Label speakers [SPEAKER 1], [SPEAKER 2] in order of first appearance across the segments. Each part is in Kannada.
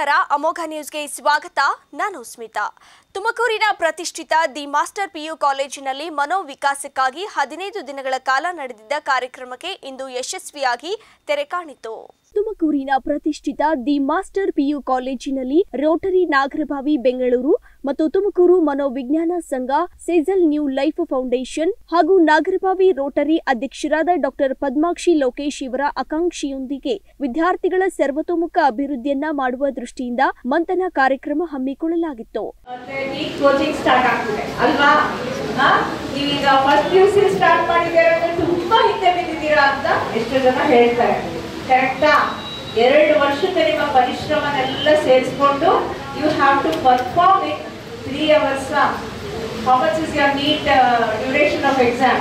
[SPEAKER 1] ನಮಸ್ಕಾರ ಅಮೋಘ ನ್ಯೂಸ್ಗೆ ಸ್ವಾಗತ ನಾನು ಸ್ಮಿತಾ ತುಮಕೂರಿನ ಪ್ರತಿಷ್ಠಿತ ದಿ ಮಾಸ್ಟರ್ ಪಿಯು ಕಾಲೇಜಿನಲ್ಲಿ ಮನೋವಿಕಾಸಕ್ಕಾಗಿ ಹದಿನೈದು ದಿನಗಳ ಕಾಲ ನಡೆದಿದ್ದ ಕಾರ್ಯಕ್ರಮಕ್ಕೆ ಇಂದು ಯಶಸ್ವಿಯಾಗಿ ತೆರೆ ಕಾಣಿತು ತುಮಕೂರಿನ ಪ್ರತಿಷ್ಠಿತ ದಿ ಮಾಸ್ಟರ್ ಪಿಯು ಕಾಲೇಜಿನಲ್ಲಿ ರೋಟರಿ ನಾಗರಭಾವಿ ಬೆಂಗಳೂರು ಮತ್ತು ತುಮಕೂರು ಮನೋವಿಜ್ಞಾನ ಸಂಘ ಸೆಜಲ್ ನ್ಯೂ ಲೈಫ್ ಫೌಂಡೇಶನ್ ಹಾಗೂ ನಾಗರಭಾವಿ ರೋಟರಿ ಅಧ್ಯಕ್ಷರಾದ ಡಾಕ್ಟರ್ ಪದ್ಮಾಕ್ಷಿ ಲೋಕೇಶ್ ಇವರ ಆಕಾಂಕ್ಷೆಯೊಂದಿಗೆ ವಿದ್ಯಾರ್ಥಿಗಳ ಸರ್ವತೋಮುಖ ಅಭಿವೃದ್ಧಿಯನ್ನ ಮಾಡುವ ದೃಷ್ಟಿಯಿಂದ ಮಂಥನ ಕಾರ್ಯಕ್ರಮ ಹಮ್ಮಿಕೊಳ್ಳಲಾಗಿತ್ತು
[SPEAKER 2] ಮತ್ತೆ ನೀಟ್ ಕೋಚಿಂಗ್ ಸ್ಟಾರ್ಟ್ ಆಗ್ತಿದೆ ಅಲ್ವಾ ಹಾ? ನೀವೀಗ first P U C start ಮಾಡಿದ್ದೀರಾ ಅಂದ್ರೆ ತುಂಬಾ ಹಿಂದೆ ಬಿದ್ದಿದ್ದೀರಾ ಅಂತ ಎಷ್ಟು ಜನ ಹೇಳ್ತಾರೆ ಕರೆಕ್ಟಾ ಎರಡು ವರ್ಷದ ನಿಮ್ಮ ಪರಿಶ್ರಮನೆಲ್ಲ ಸೇರಿಸ್ಕೊಂಡು you have to perform it three hours how much is your NEET duration of exam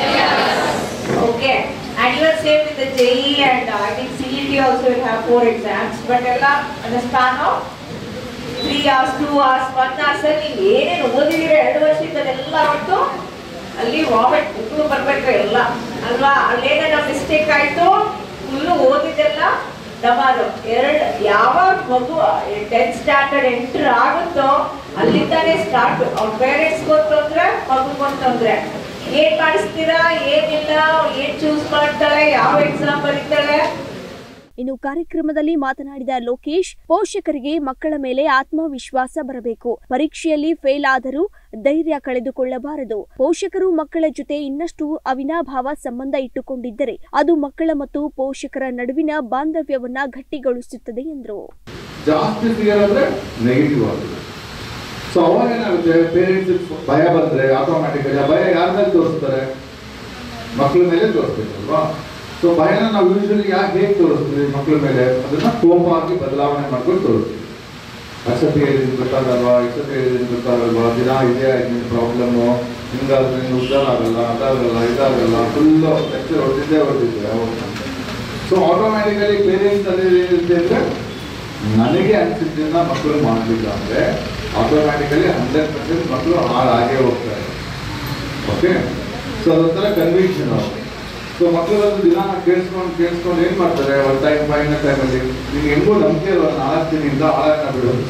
[SPEAKER 2] Okay, and even same with the JE and uh, I think CET also will have four exams, but ಎಲ್ಲ in the span of three hours two hours one hours ನೀವು ಏನೇನು ಓದಿದಿರ ಎರಡು ವರ್ಷದಲ್ಲೆಲ್ಲ ಒಟ್ಟು ಅಲ್ಲಿ ವಾಮಿಟ್ ಉಪ್ಪು ಬರ್ಬೇಕು ಎಲ್ಲ ಅಲ್ವಾ ಅಲ್ಲೇನ ಮಿಸ್ಟೇಕ್ ಆಯ್ತು ಫುಲ್ಲು ಓದಿದ್ದೆಲ್ಲ ಡಮಾರು ಎರಡು ಯಾವಾಗ ಮಗು ಟೆಂತ್ ಸ್ಟ್ಯಾಂಡರ್ಡ್ ಎಂಟರ್ ಆಗುತ್ತೋ ಅಲ್ಲಿಂದಾನೇ ಸ್ಟಾರ್ಟ್ ಅವ್ರ ಪೇರೆಂಟ್ಸ್ ತೊಂದ್ರೆ ಮಗು ತೊಂದ್ರೆ ಏನ್ ಮಾಡಿಸ್ತೀರಾ ಏನಿಲ್ಲ ಏನ್ ಚೂಸ್ ಮಾಡ್ತಾಳೆ ಯಾವ ಎಕ್ಸಾಮ್ ಬರೀತಾಳೆ
[SPEAKER 1] ಇನ್ನು ಕಾರ್ಯಕ್ರಮದಲ್ಲಿ ಮಾತನಾಡಿದ ಲೋಕೇಶ್ ಪೋಷಕರಿಗೆ ಮಕ್ಕಳ ಮೇಲೆ ಆತ್ಮವಿಶ್ವಾಸ ಬರಬೇಕು ಪರೀಕ್ಷೆಯಲ್ಲಿ ಫೇಲ್ ಆದರೂ ಧೈರ್ಯ ಕಳೆದುಕೊಳ್ಳಬಾರದು ಪೋಷಕರು ಮಕ್ಕಳ ಜೊತೆ ಇನ್ನಷ್ಟು ಅವಿನಾಭಾವ ಸಂಬಂಧ ಇಟ್ಟುಕೊಂಡಿದ್ದರೆ ಅದು ಮಕ್ಕಳ ಮತ್ತು ಪೋಷಕರ ನಡುವಿನ ಬಾಂಧವ್ಯವನ್ನ ಗಟ್ಟಿಗೊಳಿಸುತ್ತದೆ ಎಂದರು
[SPEAKER 3] ಜಾಸ್ತಿ ಫಿಯರ್ ಅಂದ್ರೆ ನೆಗೆಟಿವ್ ಆಗುತ್ತೆ ಸೊ ಅವಾಗ ಏನಾಗುತ್ತೆ ಪೇರೆಂಟ್ಸ್ ಭಯ ಬಂದ್ರೆ ಆಟೋಮ್ಯಾಟಿಕಲಿ ಆ ಭಯ ಯಾರ ಮೇಲೆ ತೋರಿಸ್ತಾರೆ ಮಕ್ಕಳ ಮೇಲೆ ತೋರಿಸ್ಬೇಕಲ್ವಾ ಸೊ ಭಯನ ನಾವು ಯೂಶಲಿ ಯಾಕೆ ಹೇಗೆ ತೋರಿಸ್ತೀವಿ ಮಕ್ಕಳ ಮೇಲೆ ಅದನ್ನ ಕೋಪ ಆಗಿ ಬದಲಾವಣೆ ಮಾಡ್ಕೊಂಡು ತೋರಿಸ್ತೀವಿ ಅಕ್ಷತೆ ಹೇಳಿದ್ರೆ ಗೊತ್ತಾಗಲ್ವಾ ಇಷ್ಟತೆ ಹೇಳಿದ್ರೆ ಗೊತ್ತಾಗಲ್ವಾ ದಿನ ಇದೆ ನಿನ್ನ ಪ್ರಾಬ್ಲಮ್ಮು ಹಿಂಗಾದ್ರೆ ನೀನು ಉದ್ದಾರ ಆಗಲ್ಲ ಅದಾಗಲ್ಲ ಇದಾಗಲ್ಲ ಫುಲ್ಲು ಲೆಕ್ಚರ್ ಹೊಡೆದಿದ್ದೇ ಹೊಡೆದಿದ್ದೆ ಅವಾಗ ಸೊ ಆಟೋಮ್ಯಾಟಿಕಲಿ ಪೇರೆಂಟ್ಸ್ ಅಲ್ಲಿ ಏನಿರುತ್ತೆ ಅಂದ್ರೆ ನನಗೆ ಅನಿಸಿದ್ದನ್ನ ಮಕ್ಕಳು ಮಾಡಲಿಲ್ಲ ಅಂದ್ರೆ ಆಟೋಮ್ಯಾಟಿಕಲಿ ಹಂಡ್ರೆಡ್ ಪರ್ಸೆಂಟ್ ಮಕ್ಕಳು ಹಾಳಾಗೇ ಹೋಗ್ತಾರೆ ಓಕೆ ಸೊ ಅದೊಂಥರ ಕನ್ವಿಕ್ಷನ್ ಅವರು ಸೊ ಮಕ್ಕಳು ಒಂದು ದಿನ ಕೇಳಿಸ್ಕೊಂಡು ಕೇಳಿಸ್ಕೊಂಡು ಏನ್ ಮಾಡ್ತಾರೆ ಒಂದು ಟೈಮ್ ಫೈನ್ ಟೈಮಲ್ಲಿ ನಿಮ್ಗೆ ಹೆಂಗೂ ನಂಬಿಕೆ ಇರೋ ನಾಲ್ಕು ದಿನದಿಂದ ಹಾಳಾಗ ಬಿಡೋದು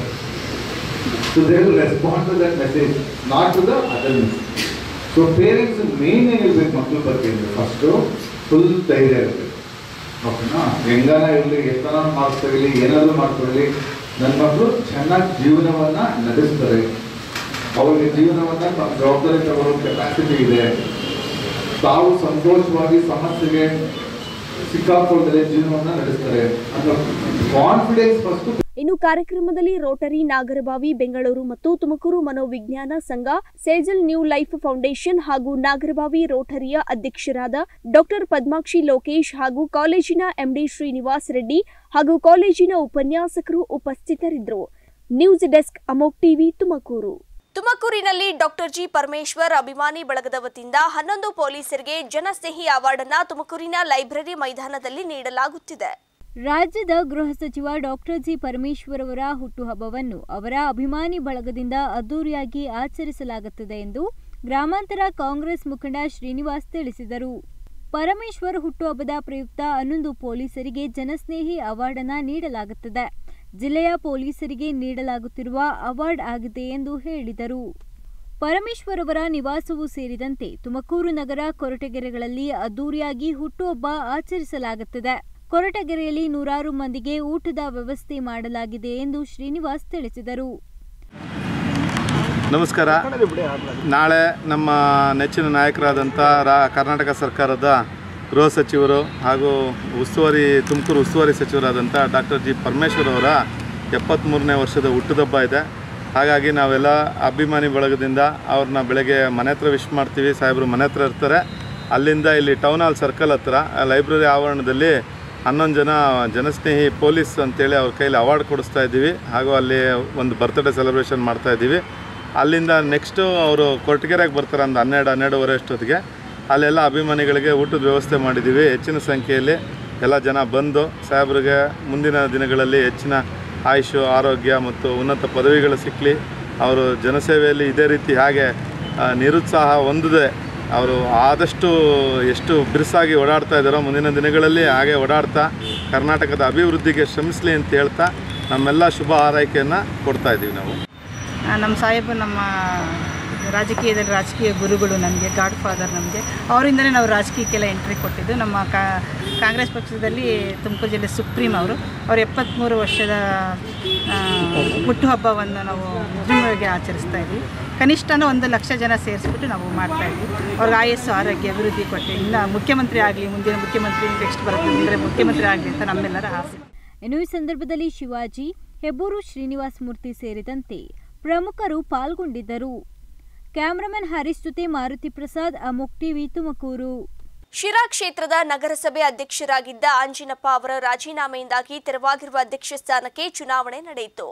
[SPEAKER 3] so they will respond to that message not to the other message so parents main ಏನಿರ್ಬೇಕು ಮಕ್ಕಳ ಬಗ್ಗೆ ಅಂದ್ರೆ ಫಸ್ಟು ಫುಲ್ ಧೈರ್ಯ ಇರಬೇಕು ಓಕೆನಾ ಹೆಂಗಾನ ಇರಲಿ ಎಷ್ಟನ ಮಾರ್ಕ್ಸ್ ತಗಲಿ ಏನಾದರೂ ಮಾಡ್ಕೊಳ್ಳಿ ನನ್ನ ಮಕ್ಕಳು ಚೆನ್ನಾಗಿ ಜೀವನವನ್ನ ನಡೆಸ್ತಾರೆ ಅವರಿಗೆ ಜೀವನವನ್ನ ತಮ್ಮ ಜವಾಬ್ದಾರಿ ತಗೊಳ್ಳೋ ಕೆಪಾಸಿಟಿ ಇದೆ ತಾವು ಸಂತೋಷವಾಗಿ ಸಮಸ್ಯೆಗೆ ಸಿಕ್ಕಾಕೊಳ್ಳದೆ ಜೀವನವನ್ನ ನಡೆಸ್ತಾರೆ ಅನ್ನೋ ಕಾನ್ಫಿಡೆನ್ಸ್ ಫಸ್ಟ್
[SPEAKER 1] ಇನ್ನು ಕಾರ್ಯಕ್ರಮದಲ್ಲಿ ರೋಟರಿ ನಾಗರಬಾವಿ ಬೆಂಗಳೂರು ಮತ್ತು ತುಮಕೂರು ಮನೋವಿಜ್ಞಾನ ಸಂಘ ಸೇಜಲ್ ನ್ಯೂ ಲೈಫ್ ಫೌಂಡೇಶನ್ ಹಾಗೂ ನಾಗರಬಾವಿ ರೋಟರಿಯ ಅಧ್ಯಕ್ಷರಾದ ಡಾಕ್ಟರ್ ಪದ್ಮಾಕ್ಷಿ ಲೋಕೇಶ್ ಹಾಗೂ ಕಾಲೇಜಿನ ಎಂಡಿ ಶ್ರೀನಿವಾಸ್ ರೆಡ್ಡಿ ಹಾಗೂ ಕಾಲೇಜಿನ ಉಪನ್ಯಾಸಕರು ಉಪಸ್ಥಿತರಿದ್ದರು news desk Amogh TV Tumakuru ತುಮಕೂರಿನಲ್ಲಿ ಡಾಕ್ಟರ್ ಜಿ ಪರಮೇಶ್ವರ್ ಅಭಿಮಾನಿ ಬಳಗದ ವತಿಯಿಂದ ಹನ್ನೊಂದು ಪೊಲೀಸರಿಗೆ ಜನಸ್ನೇಹಿ ಅವಾರ್ಡ್ ಅನ್ನ ತುಮಕೂರಿನ ಲೈಬ್ರರಿ ಮೈದಾನದಲ್ಲಿ ನೀಡಲಾಗುತ್ತಿದೆ
[SPEAKER 4] ರಾಜ್ಯದ ಗೃಹ ಸಚಿವ ಡಾಕ್ಟರ್ ಜಿ ಪರಮೇಶ್ವರ್ ಅವರ ಹುಟ್ಟುಹಬ್ಬವನ್ನು ಅವರ ಅಭಿಮಾನಿ ಬಳಗದಿಂದ ಅದ್ದೂರಿಯಾಗಿ ಆಚರಿಸಲಾಗುತ್ತದೆ ಎಂದು ಗ್ರಾಮಾಂತರ ಕಾಂಗ್ರೆಸ್ ಮುಖಂಡ ಶ್ರೀನಿವಾಸ್ ತಿಳಿಸಿದರು ಪರಮೇಶ್ವರ್ ಹುಟ್ಟುಹಬ್ಬದ ಪ್ರಯುಕ್ತ ಹನ್ನೊಂದು ಪೊಲೀಸರಿಗೆ ಜನಸ್ನೇಹಿ ಅವಾರ್ಡ್ ಅನ್ನ ನೀಡಲಾಗುತ್ತದೆ ಜಿಲ್ಲೆಯ ಪೊಲೀಸರಿಗೆ ನೀಡಲಾಗುತ್ತಿರುವ ಅವಾರ್ಡ್ ಆಗಿದೆ ಎಂದು ಹೇಳಿದರು ಪರಮೇಶ್ವರ್ ಅವರ ನಿವಾಸವೂ ಸೇರಿದಂತೆ ತುಮಕೂರು ನಗರ ಕೊರಟಗೆರೆಗಳಲ್ಲಿ ಅದ್ದೂರಿಯಾಗಿ ಹುಟ್ಟುಹಬ್ಬ ಆಚರಿಸಲಾಗುತ್ತದೆ ಕೊರಟಗೆರೆಯಲ್ಲಿ ನೂರಾರು ಮಂದಿಗೆ ಊಟದ ವ್ಯವಸ್ಥೆ ಮಾಡಲಾಗಿದೆ ಎಂದು ಶ್ರೀನಿವಾಸ್ ತಿಳಿಸಿದರು
[SPEAKER 5] ನಮಸ್ಕಾರ ನಾಳೆ ನಮ್ಮ ನೆಚ್ಚಿನ ನಾಯಕರಾದಂಥ ರಾ ಕರ್ನಾಟಕ ಸರ್ಕಾರದ ಗೃಹ ಸಚಿವರು ಹಾಗೂ ಉಸ್ತುವಾರಿ ತುಮಕೂರು ಉಸ್ತುವಾರಿ ಸಚಿವರಾದಂಥ ಡಾಕ್ಟರ್ ಜಿ ಪರಮೇಶ್ವರ್ ಅವರ ಎಪ್ಪತ್ತ್ಮೂರನೇ ವರ್ಷದ ಹುಟ್ಟುಹಬ್ಬ ಇದೆ ಹಾಗಾಗಿ ನಾವೆಲ್ಲ ಅಭಿಮಾನಿ ಬಳಗದಿಂದ ಅವ್ರನ್ನ ಬೆಳಗ್ಗೆ ಮನೆ ಹತ್ರ ವಿಶ್ ಮಾಡ್ತೀವಿ ಸಾಹೇಬರು ಮನೆ ಹತ್ರ ಇರ್ತಾರೆ ಅಲ್ಲಿಂದ ಇಲ್ಲಿ ಟೌನ್ ಹಾಲ್ ಸರ್ಕಲ್ ಹತ್ರ ಆ ಲೈಬ್ರರಿ ಆವರಣದಲ್ಲಿ ಹನ್ನೊಂದು ಜನ ಜನಸ್ನೇಹಿ ಪೊಲೀಸ್ ಅಂತೇಳಿ ಅವ್ರ ಕೈಲಿ ಅವಾರ್ಡ್ ಕೊಡಿಸ್ತಾ ಇದ್ದೀವಿ ಹಾಗೂ ಅಲ್ಲಿ ಒಂದು ಬರ್ತ್ಡೇ ಸೆಲೆಬ್ರೇಷನ್ ಮಾಡ್ತಾ ಇದ್ದೀವಿ ಅಲ್ಲಿಂದ ನೆಕ್ಸ್ಟು ಅವರು ಕೊರಟಗೆರೆಗೆ ಬರ್ತಾರೆ ಒಂದು ಹನ್ನೆರಡು ಹನ್ನೆರಡುವರೆ ಅಷ್ಟೊತ್ತಿಗೆ ಅಲ್ಲೆಲ್ಲ ಅಭಿಮಾನಿಗಳಿಗೆ ಊಟದ ವ್ಯವಸ್ಥೆ ಮಾಡಿದ್ದೀವಿ ಹೆಚ್ಚಿನ ಸಂಖ್ಯೆಯಲ್ಲಿ ಎಲ್ಲ ಜನ ಬಂದು ಸಾಹೇಬ್ರಿಗೆ ಮುಂದಿನ ದಿನಗಳಲ್ಲಿ ಹೆಚ್ಚಿನ ಆಯುಷು ಆರೋಗ್ಯ ಮತ್ತು ಉನ್ನತ ಪದವಿಗಳು ಸಿಕ್ಕಲಿ ಅವರು ಜನಸೇವೆಯಲ್ಲಿ ಇದೇ ರೀತಿ ಹಾಗೆ ಆ, ನಿರುತ್ಸಾಹ ಹೊಂದದೆ ಅವರು ಆದಷ್ಟು ಎಷ್ಟು ಬಿರುಸಾಗಿ ಓಡಾಡ್ತಾ ಇದ್ದಾರೋ ಮುಂದಿನ ದಿನಗಳಲ್ಲಿ ಹಾಗೆ ಓಡಾಡ್ತಾ ಕರ್ನಾಟಕದ ಅಭಿವೃದ್ಧಿಗೆ ಶ್ರಮಿಸಲಿ ಅಂತ ಹೇಳ್ತಾ ನಮ್ಮೆಲ್ಲ ಶುಭ ಹಾರೈಕೆಯನ್ನು ಕೊಡ್ತಾ ಇದ್ದೀವಿ ನಾವು
[SPEAKER 6] ಆ, ನಮ್ಮ ಸಾಹೇಬರು ನಮ್ಮ ರಾಜಕೀಯದಲ್ಲಿ ರಾಜಕೀಯ ಗುರುಗಳು ನಮಗೆ ಗಾಡ್ ಫಾದರ್ ನಮಗೆ ಅವರಿಂದನೇ ನಾವು ರಾಜಕೀಯಕ್ಕೆಲ್ಲ ಎಂಟ್ರಿ ಕೊಟ್ಟಿದ್ದು ನಮ್ಮ ಕಾ ಕಾಂಗ್ರೆಸ್ ಪಕ್ಷದಲ್ಲಿ ತುಮಕೂರು ಜಿಲ್ಲೆ ಸುಪ್ರೀಂ ಅವರು ಅವ್ರ ಎಪ್ಪತ್ತ್ಮೂರು ವರ್ಷದ ಆ, ಹುಟ್ಟುಹಬ್ಬವನ್ನು ನಾವು ವಿಜೃಂಭಣೆಗೆ ಆಚರಿಸ್ತಾ ಇದ್ವಿ ಕನಿಷ್ಠನೂ ಒಂದು ಲಕ್ಷ ಜನ ಸೇರಿಸ್ಬಿಟ್ಟು ನಾವು ಮಾಡ್ತಾ ಇದ್ವಿ ಅವ್ರಿಗೆ ಆಯಸ್ಸು ಆರೋಗ್ಯ ಅಭಿವೃದ್ಧಿ ಕೊಟ್ಟು ಇನ್ನು ಮುಖ್ಯಮಂತ್ರಿ ಆಗಲಿ ಮುಂದಿನ ಮುಖ್ಯಮಂತ್ರಿ ನೆಕ್ಸ್ಟ್ ಬರುತ್ತೆ ಅಂದರೆ ಮುಖ್ಯಮಂತ್ರಿ ಆಗಲಿ ಅಂತ ನಮ್ಮೆಲ್ಲರ ಆಸೆ
[SPEAKER 4] ಇನ್ನು ಈ ಸಂದರ್ಭದಲ್ಲಿ ಶಿವಾಜಿ ಹೆಬ್ಬೂರು ಶ್ರೀನಿವಾಸ ಮೂರ್ತಿ ಸೇರಿದಂತೆ ಪ್ರಮುಖರು ಪಾಲ್ಗೊಂಡಿದ್ದರು ಕ್ಯಾಮರಾಮನ್ ಹರೀಶ್ ಜೊತೆ ಮಾರುತಿ ಪ್ರಸಾದ್ ಅಮೋಕ್ ಟಿವಿ ತುಮಕೂರು
[SPEAKER 1] ಶಿರಾ ಕ್ಷೇತ್ರದ ನಗರಸಭೆ ಅಧ್ಯಕ್ಷರಾಗಿದ್ದ ಅಂಜಿನಪ್ಪ ಅವರ ರಾಜೀನಾಮೆಯಿಂದಾಗಿ ತೆರವಾಗಿರುವ ಅಧ್ಯಕ್ಷ ಸ್ಥಾನಕ್ಕೆ ಚುನಾವಣೆ ನಡೆಯಿತು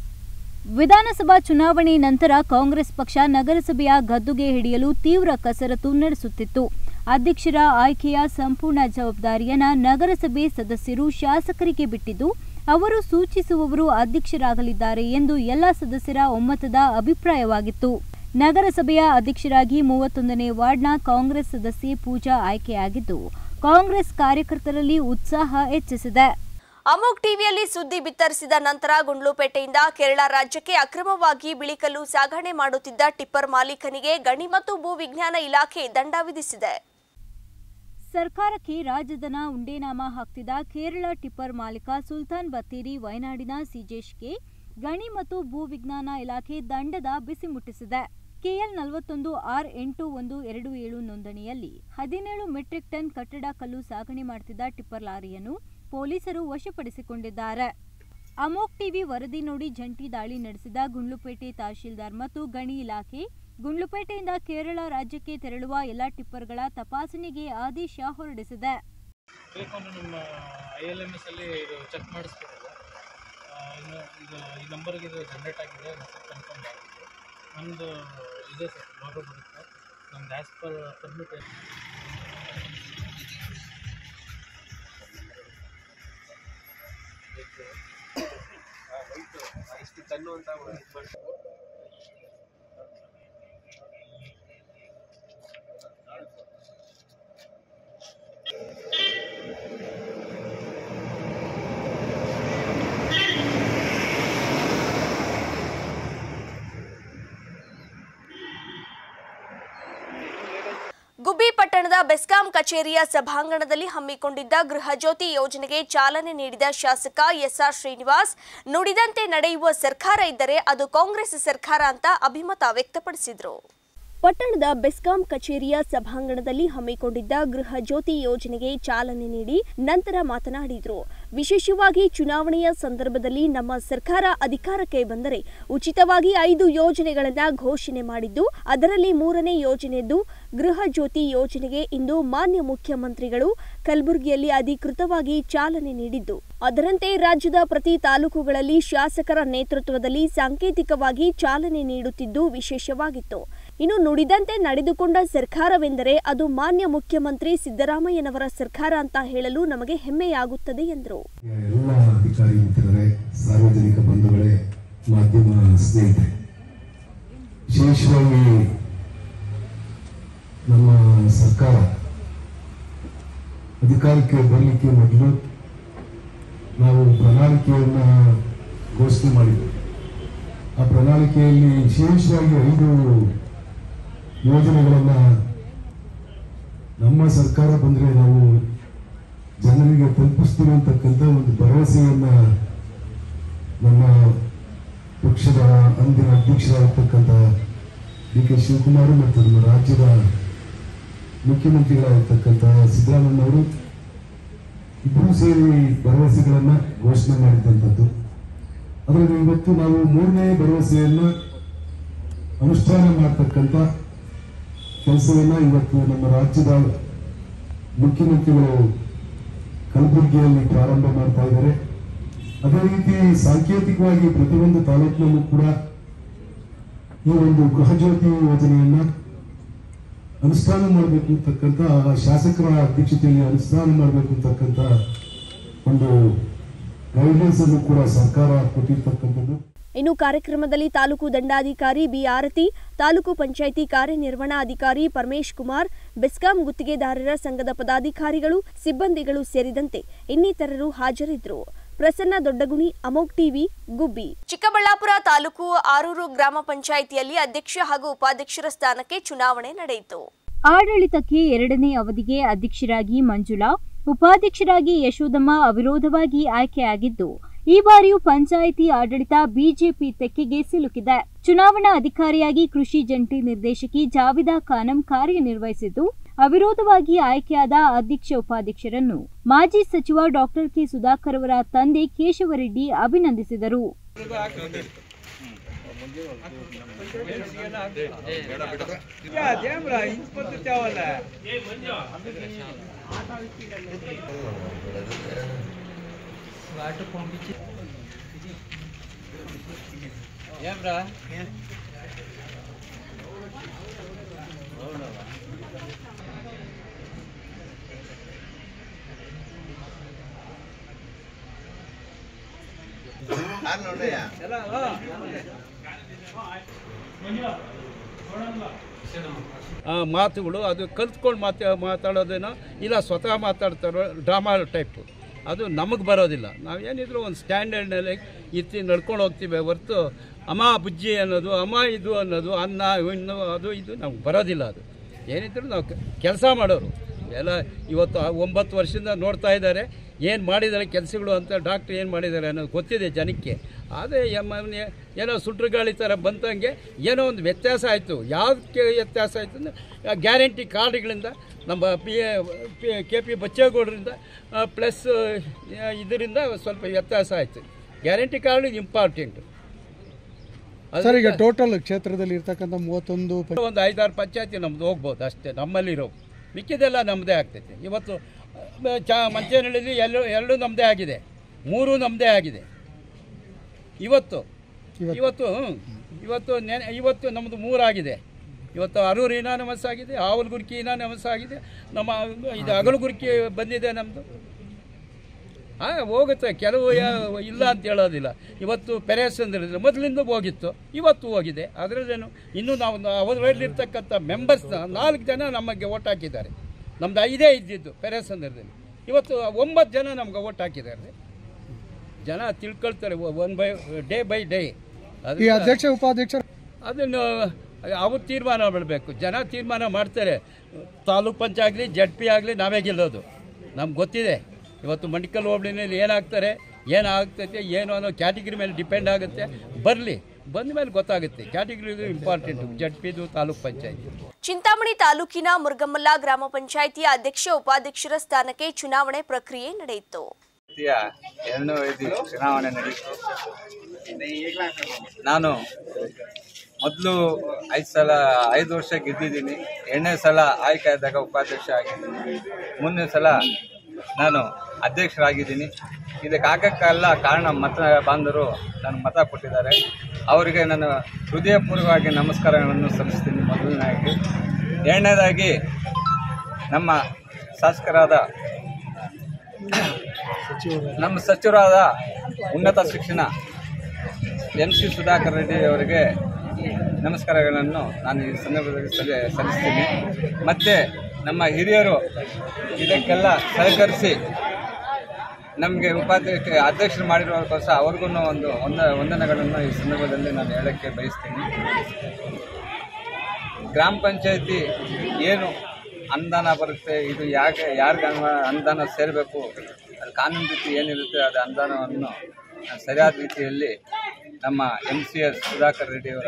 [SPEAKER 4] ವಿಧಾನಸಭಾ ಚುನಾವಣೆ ನಂತರ ಕಾಂಗ್ರೆಸ್ ಪಕ್ಷ ನಗರಸಭೆಯ ಗದ್ದುಗೆ ಹಿಡಿಯಲು ತೀವ್ರ ಕಸರತ್ತು ನಡೆಸುತ್ತಿತ್ತು ಅಧ್ಯಕ್ಷರ ಆಯ್ಕೆಯ ಸಂಪೂರ್ಣ ಜವಾಬ್ದಾರಿಯನ್ನ ನಗರಸಭೆ ಸದಸ್ಯರು ಶಾಸಕರಿಗೆ ಬಿಟ್ಟಿದ್ದು ಅವರು ಸೂಚಿಸುವವರು ಅಧ್ಯಕ್ಷರಾಗಲಿದ್ದಾರೆ ಎಂದು ಎಲ್ಲ ಸದಸ್ಯರ ಒಮ್ಮತದ ಅಭಿಪ್ರಾಯವಾಗಿತ್ತು ನಗರಸಭೆಯ ಅಧ್ಯಕ್ಷರಾಗಿ ಮೂವತ್ತೊಂದನೇ ವಾರ್ಡ್ನ ಕಾಂಗ್ರೆಸ್ ಸದಸ್ಯೆ ಪೂಜಾ ಆಯ್ಕೆಯಾಗಿದ್ದು ಕಾಂಗ್ರೆಸ್ ಕಾರ್ಯಕರ್ತರಲ್ಲಿ ಉತ್ಸಾಹ ಹೆಚ್ಚಿಸಿದೆ
[SPEAKER 1] ಅಮೋಕ್ ಟಿವಿಯಲ್ಲಿ ಸುದ್ದಿ ಬಿತ್ತರಿಸಿದ ನಂತರ ಗುಂಡ್ಲುಪೇಟೆಯಿಂದ ಕೇರಳ ರಾಜ್ಯಕ್ಕೆ ಅಕ್ರಮವಾಗಿ ಬಿಳಿಕಲ್ಲು ಸಾಗಣೆ ಮಾಡುತ್ತಿದ್ದ ಟಿಪ್ಪರ್ ಮಾಲೀಕನಿಗೆ ಗಣಿ ಮತ್ತು ಭೂ ವಿಜ್ಞಾನ ಇಲಾಖೆ ದಂಡ ವಿಧಿಸಿದೆ
[SPEAKER 4] ಸರ್ಕಾರಕ್ಕೆ ರಾಜಧನ ಉಂಡೇನಾಮ ಹಾಕ್ತಿದ್ದ ಕೇರಳ ಟಿಪ್ಪರ್ ಮಾಲೀಕ ಸುಲ್ತಾನ್ ಬತ್ತೇರಿ ವಯನಾಡಿನ ಸಿಜೇಶ್ಗೆ ಗಣಿ ಮತ್ತು ಭೂ ವಿಜ್ಞಾನ ಇಲಾಖೆ ದಂಡದ ಬಿಸಿ ಮುಟ್ಟಿಸಿದೆ ಕೆಎಲ್ ನಲವತ್ತೊಂದು ಆರ್ ಎಂಟು ಒಂದು ಎರಡು ಏಳು ನೋಂದಣಿಯಲ್ಲಿ ಹದಿನೇಳು ಮೆಟ್ರಿಕ್ ಟನ್ ಕಟ್ಟಡ ಕಲ್ಲು ಸಾಗಣೆ ಮಾಡುತ್ತಿದ್ದ ಟಿಪ್ಪರ್ ಲಾರಿಯನ್ನು ಪೊಲೀಸರು ವಶಪಡಿಸಿಕೊಂಡಿದ್ದಾರೆ ಅಮೋಕ್ ಟಿವಿ ವರದಿ ನೋಡಿ ಜಂಟಿ ದಾಳಿ ನಡೆಸಿದ ಗುಂಡ್ಲುಪೇಟೆ ತಹಶೀಲ್ದಾರ್ ಮತ್ತು ಗಣಿ ಇಲಾಖೆ ಗುಂಡ್ಲುಪೇಟೆಯಿಂದ ಕೇರಳ ರಾಜ್ಯಕ್ಕೆ ತೆರಳುವ ಎಲ್ಲ ಟಿಪ್ಪರ್ಗಳ ತಪಾಸಣೆಗೆ ಆದೇಶ ಹೊರಡಿಸಿದೆ
[SPEAKER 7] ಬೇಕು ಅಂದ್ರೆ ನಿಮ್ಮ ಐ ಎಲ್ ಎಮ್ ಎಸ್ ಅಲ್ಲಿ ಇದು ಚೆಕ್ ಮಾಡಿಸ್ಬಿಡಲ್ಲ ಇನ್ನು ಇದು ಈ ನಂಬರ್ಗೆ ಇದು ಜನ್ರೇಟ್ ಆಗಿದೆ ಕನ್ಫರ್ಮ್ ಆಗಿದೆ ನಮ್ಮದು ಇದೆ ಸರ್ ಲೋಗೋ ಬರುತ್ತೆ ನಮ್ದು ಆ್ಯಸ್ ಪರ್ ಪರ್ಮಿಟ್
[SPEAKER 1] ಗುಬ್ಬಿ ಪಟ್ಟಣದ ಬೆಸ್ಕಾಂ ಕಚೇರಿಯ ಸಭಾಂಗಣದಲ್ಲಿ ಹಮ್ಮಿಕೊಂಡಿದ್ದ ಗೃಹ ಜ್ಯೋತಿ ಯೋಜನೆಗೆ ಚಾಲನೆ ನೀಡಿದ ಶಾಸಕ ಎಸ್ಆರ್ ಶ್ರೀನಿವಾಸ್ ನುಡಿದಂತೆ ನಡೆಯುವ ಸರ್ಕಾರ ಇದ್ದರೆ ಅದು ಕಾಂಗ್ರೆಸ್ ಸರ್ಕಾರ ಅಂತ ಅಭಿಮತ ವ್ಯಕ್ತಪಡಿಸಿದರು ಪಟ್ಟಣದ ಬೆಸ್ಕಾಂ ಕಚೇರಿಯ ಸಭಾಂಗಣದಲ್ಲಿ ಹಮ್ಮಿಕೊಂಡಿದ್ದ ಗೃಹ ಜ್ಯೋತಿ ಯೋಜನೆಗೆ ಚಾಲನೆ ನೀಡಿ ನಂತರ ಮಾತನಾಡಿದರು ವಿಶೇಷವಾಗಿ ಚುನಾವಣೆಯ ಸಂದರ್ಭದಲ್ಲಿ ನಮ್ಮ ಸರ್ಕಾರ ಅಧಿಕಾರಕ್ಕೆ ಬಂದರೆ ಉಚಿತವಾಗಿ ಐದು ಯೋಜನೆಗಳನ್ನ ಘೋಷಣೆ ಮಾಡಿದ್ದು ಅದರಲ್ಲಿ ಮೂರನೇ ಯೋಜನೆಯದ್ದು ಗೃಹ ಜ್ಯೋತಿ ಯೋಜನೆಗೆ ಇಂದು ಮಾನ್ಯ ಮುಖ್ಯಮಂತ್ರಿಗಳು ಕಲಬುರಗಿಯಲ್ಲಿ ಅಧಿಕೃತವಾಗಿ ಚಾಲನೆ ನೀಡಿದ್ದು ಅದರಂತೆ ರಾಜ್ಯದ ಪ್ರತಿ ತಾಲೂಕುಗಳಲ್ಲಿ ಶಾಸಕರ ನೇತೃತ್ವದಲ್ಲಿ ಸಾಂಕೇತಿಕವಾಗಿ ಚಾಲನೆ ನೀಡುತ್ತಿದ್ದು ವಿಶೇಷವಾಗಿತ್ತು ಇನ್ನು ನುಡಿದಂತೆ ನಡೆದುಕೊಂಡ ಸರ್ಕಾರವೆಂದರೆ ಅದು ಮಾನ್ಯ ಮುಖ್ಯಮಂತ್ರಿ ಸಿದ್ದರಾಮಯ್ಯನವರ ಸರ್ಕಾರ ಅಂತ ಹೇಳಲು ನಮಗೆ ಹೆಮ್ಮೆಯಾಗುತ್ತದೆ ಎಂದರು
[SPEAKER 8] ಎಲ್ಲ ಅಧಿಕಾರಿ ಮಿತ್ರರೇ ಸಾರ್ವಜನಿಕ ಬಂಧುಗಳೇ ಮಾಧ್ಯಮ ಸ್ನೇಹಿತರೆ ವಿಶೇಷವಾಗಿ ನಮ್ಮ ಸರ್ಕಾರ ಅಧಿಕಾರಕ್ಕೆ ಬರಲಿಕ್ಕೆ ಮೊದಲು ನಾವು ಪ್ರಣಾಳಿಕೆಯನ್ನು ಘೋಷಣೆ ಮಾಡಿದ್ವಿ ಆ ಪ್ರಣಾಳಿಕೆಯಲ್ಲಿ ವಿಶೇಷವಾಗಿ ಐದು ಯೋಜನೆಗಳನ್ನು ನಮ್ಮ ಸರ್ಕಾರ ಬಂದರೆ ನಾವು ಜನರಿಗೆ ತಲುಪಿಸ್ತೀವಿ ಅಂತಕ್ಕಂಥ ಒಂದು ಭರವಸೆಯನ್ನ ನಮ್ಮ ಪಕ್ಷದ ಅಂದಿನ ಅಧ್ಯಕ್ಷರಾಗಿರ್ತಕ್ಕಂಥ ಡಿ ಕೆ ಶಿವಕುಮಾರ್ ಮತ್ತು ನಮ್ಮ ರಾಜ್ಯದ ಮುಖ್ಯಮಂತ್ರಿಗಳಾಗಿರ್ತಕ್ಕಂಥ ಸಿದ್ದರಾಮಯ್ಯನವರು ಇಬ್ಬರೂ ಸೇರಿ ಭರವಸೆಗಳನ್ನ ಘೋಷಣೆ ಮಾಡಿದಂಥದ್ದು ಅದರಲ್ಲಿ ಇವತ್ತು ನಾವು ಮೂರನೇ ಭರವಸೆಯನ್ನ ಅನುಷ್ಠಾನ ಮಾಡ್ತಕ್ಕಂಥ ಕೆಲಸವನ್ನ ಇವತ್ತು ನಮ್ಮ ರಾಜ್ಯದ ಮುಖ್ಯಮಂತ್ರಿಗಳು ಕಲಬುರಗಿಯಲ್ಲಿ ಪ್ರಾರಂಭ ಮಾಡ್ತಾ ಇದ್ದಾರೆ ಅದೇ ರೀತಿ ಸಾಂಕೇತಿಕವಾಗಿ ಪ್ರತಿಯೊಂದು ತಾಲೂಕಿನಲ್ಲೂ ಕೂಡ ಈ ಒಂದು ಗೃಹಜ್ಯೋತಿ ಯೋಜನೆಯನ್ನ ಅನುಷ್ಠಾನ ಮಾಡಬೇಕು ಅಂತಕ್ಕಂಥ ಆ ಶಾಸಕರ ಅಧ್ಯಕ್ಷತೆಯಲ್ಲಿ ಅನುಷ್ಠಾನ ಮಾಡಬೇಕು ಅಂತಕ್ಕಂಥ ಒಂದು ಗೈಡ್ಲೈನ್ಸ್ ಅನ್ನು ಕೂಡ ಸರ್ಕಾರ ಕೊಟ್ಟಿರ್ತಕ್ಕಂಥದ್ದು
[SPEAKER 1] ಇನ್ನು ಕಾರ್ಯಕ್ರಮದಲ್ಲಿ ತಾಲೂಕು ದಂಡಾಧಿಕಾರಿ ಬಿ ಆರತಿ ತಾಲೂಕು ಪಂಚಾಯಿತಿ ಕಾರ್ಯನಿರ್ವಹಣಾಧಿಕಾರಿ ಪರಮೇಶ್ ಕುಮಾರ್ ಬೆಸ್ಕಾಂ ಗುತ್ತಿಗೆದಾರರ ಸಂಘದ ಪದಾಧಿಕಾರಿಗಳು ಸಿಬ್ಬಂದಿಗಳು ಸೇರಿದಂತೆ ಇನ್ನಿತರರು ಹಾಜರಿದ್ದರು ಪ್ರಸನ್ನ ದೊಡ್ಡಗುಣಿ ಅಮೋಕ್ ಟಿವಿ ಗುಬ್ಬಿ ಚಿಕ್ಕಬಳ್ಳಾಪುರ ತಾಲೂಕು ಆರೂರು ಗ್ರಾಮ ಪಂಚಾಯಿತಿಯಲ್ಲಿ ಅಧ್ಯಕ್ಷ ಹಾಗೂ ಉಪಾಧ್ಯಕ್ಷರ ಸ್ಥಾನಕ್ಕೆ ಚುನಾವಣೆ ನಡೆಯಿತು
[SPEAKER 4] ಆಡಳಿತಕ್ಕೆ ಎರಡನೇ ಅವಧಿಗೆ ಅಧ್ಯಕ್ಷರಾಗಿ ಮಂಜುಳಾ ಉಪಾಧ್ಯಕ್ಷರಾಗಿ ಯಶೋದಮ್ಮ ಅವಿರೋಧವಾಗಿ ಆಯ್ಕೆಯಾಗಿದ್ದು ಈ ಬಾರಿಯೂ ಪಂಚಾಯಿತಿ ಆಡಳಿತ ಬಿಜೆಪಿ ತೆಕ್ಕೆಗೆ ಸಿಲುಕಿದೆ ಚುನಾವಣಾ ಅಧಿಕಾರಿಯಾಗಿ ಕೃಷಿ ಜಂಟಿ ನಿರ್ದೇಶಕಿ ಜಾವಿದಾ ಖಾನಂ ಕಾರ್ಯನಿರ್ವಹಿಸಿದ್ದು ಅವಿರೋಧವಾಗಿ ಆಯ್ಕೆಯಾದ ಅಧ್ಯಕ್ಷ ಉಪಾಧ್ಯಕ್ಷರನ್ನು ಮಾಜಿ ಸಚಿವ ಡಾಕ್ಟರ್ ಕೆ ಸುಧಾಕರ್ ಅವರ ತಂದೆ ಕೇಶವರೆಡ್ಡಿ ಅಭಿನಂದಿಸಿದರು
[SPEAKER 9] ಆ, ಮಾತುಗಳು ಅದು ಕಲ್ತ್ಕೊಂಡು ಮಾತಾ ಮಾತಾಡೋದೇನೋ ಇಲ್ಲ ಸ್ವತಃ ಮಾತಾಡ್ತಾರೋ ಡ್ರಾಮಾ ಟೈಪು ಅದು ನಮಗೆ ಬರೋದಿಲ್ಲ ನಾವೇನಿದ್ರು ಒಂದು ಸ್ಟ್ಯಾಂಡರ್ಡ್ನಲ್ಲಿ ಇತ್ತಿ ನಡ್ಕೊಂಡು ಹೋಗ್ತೀವಿ ಹೊರ್ತು ಅಮ್ಮ ಬುಜ್ಜಿ ಅನ್ನೋದು ಅಮ್ಮ ಇದು ಅನ್ನೋದು ಅನ್ನ ಇನ್ನು ಅದು ಇದು ನಮ್ಗೆ ಬರೋದಿಲ್ಲ ಅದು ಏನಿದ್ರು ನಾವು ಕೆಲಸ ಮಾಡೋರು ಎಲ್ಲ ಇವತ್ತು ಆ ಒಂಬತ್ತು ವರ್ಷದಿಂದ ನೋಡ್ತಾ ಇದ್ದಾರೆ ಏನು ಮಾಡಿದ್ದಾರೆ ಕೆಲಸಗಳು ಅಂತ ಡಾಕ್ಟ್ರ್ ಏನು ಮಾಡಿದ್ದಾರೆ ಅನ್ನೋದು ಗೊತ್ತಿದೆ ಜನಕ್ಕೆ ಆದರೆ ಮೊನ್ನೆ ಏನೋ ಸುಟ್ರು ಗಾಳಿ ಥರ ಬಂತಂಗೆ ಏನೋ ಒಂದು ವ್ಯತ್ಯಾಸ ಆಯಿತು ಯಾವುದಕ್ಕೆ ವ್ಯತ್ಯಾಸ ಆಯಿತು ಅಂದರೆ ಗ್ಯಾರಂಟಿ ಕಾರ್ಡ್ಗಳಿಂದ ನಮ್ಮ ಪಿ ಕೆ ಪಿ ಬಚ್ಚೇಗೌಡರಿಂದ ಪ್ಲಸ್ ಇದರಿಂದ ಸ್ವಲ್ಪ ವ್ಯತ್ಯಾಸ ಆಯಿತು ಗ್ಯಾರಂಟಿ ಕಾರ್ಡ್ ಇಂಪಾರ್ಟೆಂಟು
[SPEAKER 10] ಸರ್ ಈಗ ಟೋಟಲ್ ಕ್ಷೇತ್ರದಲ್ಲಿ ಇರ್ತಕ್ಕಂಥ ಮೂವತ್ತೊಂದು ಪ-
[SPEAKER 9] ಒಂದು ಐದಾರು ಪಂಚಾಯತಿ ನಮ್ದು ಹೋಗ್ಬೋದು ಅಷ್ಟೇ ನಮ್ಮಲ್ಲಿರೋ ಮಿಕ್ಕಿದೆಲ್ಲ ನಮ್ಮದೇ ಆಗ್ತೈತೆ ಇವತ್ತು ಆ, ಚ ಮಂಚೇನಹಳ್ಳಿಲಿ ಎಲ್ಲ ಎರಡು ನಮ್ಮದೇ ಆಗಿದೆ ಮೂರು ನಮ್ಮದೇ ಆಗಿದೆ ಇವತ್ತು ಇವತ್ತು ಹ್ಮ್. ಇವತ್ತು ನೆನೆ ಇವತ್ತು ನಮ್ಮದು ಮೂರಾಗಿದೆ ಇವತ್ತು ಅರೂರು ಇನಾನಮಸ್ ಆಗಿದೆ ಆವಲಗುರ್ಕಿ ಇನಾನಮಸ್ ಆಗಿದೆ ನಮ್ಮ ಇದು ಅಗಲಗುರ್ಕಿ ಬಂದಿದೆ ನಮ್ಮದು ಹಾಂ ಹೋಗುತ್ತೆ ಕೆಲವು ಯಾ- ಇಲ್ಲ ಅಂತ ಹೇಳೋದಿಲ್ಲ ಇವತ್ತು ಪೆರೇಸ್ ಅಂದ್ರೆ ಮೊದಲಿಂದ ಹೋಗಿತ್ತು ಇವತ್ತು ಹೋಗಿದೆ ಅದರಲ್ಲೇನು ಇನ್ನೂ ನಾವು ಅವರಲ್ಲಿರ್ತಕ್ಕಂಥ ಮೆಂಬರ್ಸ್ನ ನಾಲ್ಕು ಜನ ನಮಗೆ ಓಟ್ ಹಾಕಿದ್ದಾರೆ ನಮ್ದು ಐದೇ ಇದ್ದಿದ್ದು ಪೆರೇಸ್ ಅಂದ್ರದಲ್ಲಿ ಇವತ್ತು ಒಂಬತ್ತು ಜನ ನಮ್ಗೆ ಓಟ್ ಹಾಕಿದ್ದಾರೆ ಜನ ತಿಳ್ಕೊಳ್ತಾರೆ one by day by day
[SPEAKER 10] ಈ ಅಧ್ಯಕ್ಷ ಉಪಾಧ್ಯಕ್ಷ
[SPEAKER 9] ಅದನ್ನು ಅವ್ರು ತೀರ್ಮಾನ ಮಾಡಬೇಕು ಜನ ತೀರ್ಮಾನ ಮಾಡ್ತಾರೆ ತಾಲೂಕ್ ಪಂಚ ಆಗಲಿ ಜಡ್ ಪಿ ಆಗಲಿ ನಾವೇ ಗೆಲ್ಲೋದು ನಮ್ಗೆ ಗೊತ್ತಿದೆ ಇವತ್ತು ಮಂಡಿಕಲ್ ಹೋಬಳಿನಲ್ಲಿ ಏನಾಗ್ತಾರೆ ಏನಾಗ್ತೈತೆ ಏನು ಅನ್ನೋ ಕ್ಯಾಟಗಿರಿ ಮೇಲೆ ಡಿಪೆಂಡ್ ಆಗುತ್ತೆ ಬರಲಿ ಬಂದ ಮೇಲೆ ಗೊತ್ತಾಗುತ್ತೆ ಕ್ಯಾಟಗಿರಿ ಇಂಪಾರ್ಟೆಂಟು ಜಡ್ ಪಿದು ತಾಲೂಕ್ ಪಂಚಾಯತಿ
[SPEAKER 1] ಚಿಂತಾಮಣಿ ತಾಲೂಕಿನ ಮುರುಗಮಲ್ಲ ಗ್ರಾಮ ಪಂಚಾಯಿತಿಯ ಅಧ್ಯಕ್ಷ ಉಪಾಧ್ಯಕ್ಷರ ಸ್ಥಾನಕ್ಕೆ ಚುನಾವಣೆ ಪ್ರಕ್ರಿಯೆ ನಡೆಯಿತು
[SPEAKER 11] ರೀತಿಯ ಎರಡನೇ ಅವಧಿ ಚುನಾವಣೆ ನಡೆಯಿತು ನಾನು ಮೊದಲು ಐದು ಸಲ ಐದು ವರ್ಷ ಗೆದ್ದಿದ್ದೀನಿ ಎರಡನೇ ಸಲ ಆಯ್ಕೆ ಆದಾಗ ಉಪಾಧ್ಯಕ್ಷ ಆಗಿದ್ದೀನಿ ಮುಂದಿನ ಸಲ ನಾನು ಅಧ್ಯಕ್ಷರಾಗಿದ್ದೀನಿ ಇದಕ್ಕೆ ಆಗಕ್ಕೆಲ್ಲ ಕಾರಣ ಮತ ಬಾಂಧವರು ನನ್ನ ಮತ ಕೊಟ್ಟಿದ್ದಾರೆ ಅವರಿಗೆ ನಾನು ಹೃದಯಪೂರ್ವಕವಾಗಿ ನಮಸ್ಕಾರಗಳನ್ನು ಸಲ್ಲಿಸ್ತೀನಿ ಮೊದಲನೇದಾಗಿ ಎರಡನೇದಾಗಿ ನಮ್ಮ ಶಾಸಕರಾದ ನಮ್ಮ ಸಚಿವರಾದ ಉನ್ನತ ಶಿಕ್ಷಣ ಎಂ ಸಿ ಸುಧಾಕರ್ ರೆಡ್ಡಿ ಅವರಿಗೆ ನಮಸ್ಕಾರಗಳನ್ನು ನಾನು ಈ ಸಂದರ್ಭದಲ್ಲಿ ಸಲ್ಲಿ ಸಲ್ಲಿಸ್ತೀನಿ ಮತ್ತು ನಮ್ಮ ಹಿರಿಯರು ಇದಕ್ಕೆಲ್ಲ ಸಹಕರಿಸಿ ನಮಗೆ ಉಪಾಧ್ಯಕ್ಷ ಅಧ್ಯಕ್ಷರು ಮಾಡಿರೋದಕ್ಕೋಸ್ಕರ ಅವ್ರಿಗೂ ಒಂದು ಒಂದ ವಂದನೆಗಳನ್ನು ಈ ಸಂದರ್ಭದಲ್ಲಿ ನಾನು ಹೇಳೋಕ್ಕೆ ಬಯಸ್ತೀನಿ ಗ್ರಾಮ ಪಂಚಾಯತಿ ಏನು ಅನುದಾನ ಬರುತ್ತೆ ಇದು ಯಾಕೆ ಯಾರಿಗೆ ಅನುದಾನ ಅನುದಾನ ಸೇರಬೇಕು ಅದು ಕಾನೂನು ರೀತಿ ಏನಿರುತ್ತೆ ಅದು ಅನುದಾನವನ್ನು ಸರಿಯಾದ ರೀತಿಯಲ್ಲಿ ನಮ್ಮ ಎಮ್ ಸಿ ಎಸ್ ಸುಧಾಕರ್ ರೆಡ್ಡಿಯವರ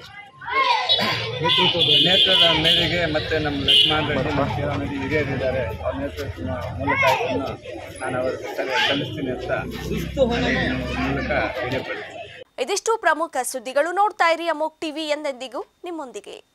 [SPEAKER 11] ನೇತೃತ್ವದ ಮೇರೆಗೆ ಮತ್ತು ನಮ್ಮ ಲಕ್ಷ್ಮಣ್ ರೆಡ್ಡಿ ಮತ್ತು ಶಿವರಾಮರೆಡ್ಡಿ ಹಿರಿಯರಿದ್ದಾರೆ ಅವ್ರ ನೇತೃತ್ವದ ಮೂಲಕ ಇದನ್ನು ನಾನು ಅವರಿಗೆ ಸಲ- ಸಲ್ಲಿಸ್ತೀನಿ ಅಂತ ಈ ಮೂಲಕ ತಿಳಿಯಪಡಿಸ್ತೀನಿ
[SPEAKER 1] ಇದಿಷ್ಟು ಪ್ರಮುಖ ಸುದ್ದಿಗಳು ನೋಡ್ತಾ ಇರಿ ಅಮೋಕ್ ಟಿವಿ ಎಂದೆಂದಿಗೂ ನಿಮ್ಮೊಂದಿಗೆ